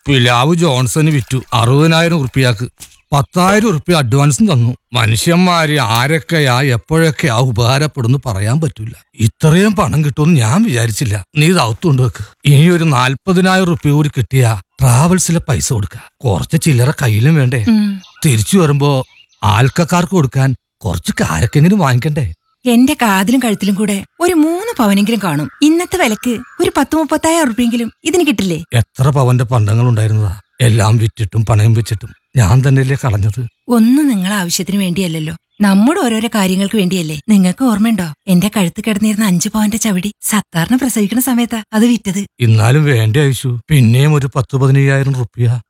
പിലാവ് Johnson വിറ്റു അറുപതിനായിരം ഉറുപ്പിയാക്ക് പത്തായിരം ഉറുപ്പ്യ അഡ്വാൻസും തന്നു മനുഷ്യന്മാര് ആരൊക്കെയാ എപ്പോഴൊക്കെയാ ഉപകാരപ്പെടുന്നു പറയാൻ പറ്റൂല ഇത്രയും പണം കിട്ടുമെന്ന് ഞാൻ വിചാരിച്ചില്ല നീ ഇത് അകത്തുകൊണ്ട് വെക്ക് ഇനി ഒരു നാൽപ്പതിനായിരം ഉറുപ്പ്യ കൂടി കിട്ടിയാ ട്രാവൽസിലെ പൈസ കൊടുക്ക കുറച്ച് ചില്ലറ കയ്യിലും വേണ്ടേ ഉം. തിരിച്ചു വരുമ്പോ ആൾക്കാർക്ക് കൊടുക്കാൻ കുറച്ച് കാരക്കെങ്കിലും വാങ്ങിക്കണ്ടേ എന്റെ കാതിലും കഴുത്തിലും കൂടെ ഒരു മൂന്ന് പവനെങ്കിലും കാണും ഇന്നത്തെ വിലക്ക് ഒരു പത്ത് മുപ്പത്തായിരം ഉറുപ്പിയെങ്കിലും ഇതിന് കിട്ടില്ലേ എത്ര പവന്റെ പണ്ടങ്ങൾ ഉണ്ടായിരുന്നതാ എല്ലാം വിറ്റിട്ടും പണയം വെച്ചിട്ടും ഞാൻ തന്നെയല്ലേ കളഞ്ഞത് ഒന്നും നിങ്ങളെ ആവശ്യത്തിന് വേണ്ടിയല്ലല്ലോ നമ്മുടെ ഓരോരോ കാര്യങ്ങൾക്ക് വേണ്ടിയല്ലേ നിങ്ങൾക്ക് ഓർമ്മയുണ്ടോ എന്റെ കഴുത്ത് കിടന്നിരുന്ന അഞ്ചു പവന്റെ ചവിടി സത്താറിന് പ്രസവിക്കുന്ന സമയത്താ അത് വിറ്റത് എന്നാലും വേണ്ട അയച്ചു പിന്നെയും ഒരു പത്ത് പതിനയ്യായിരം റുപ്യ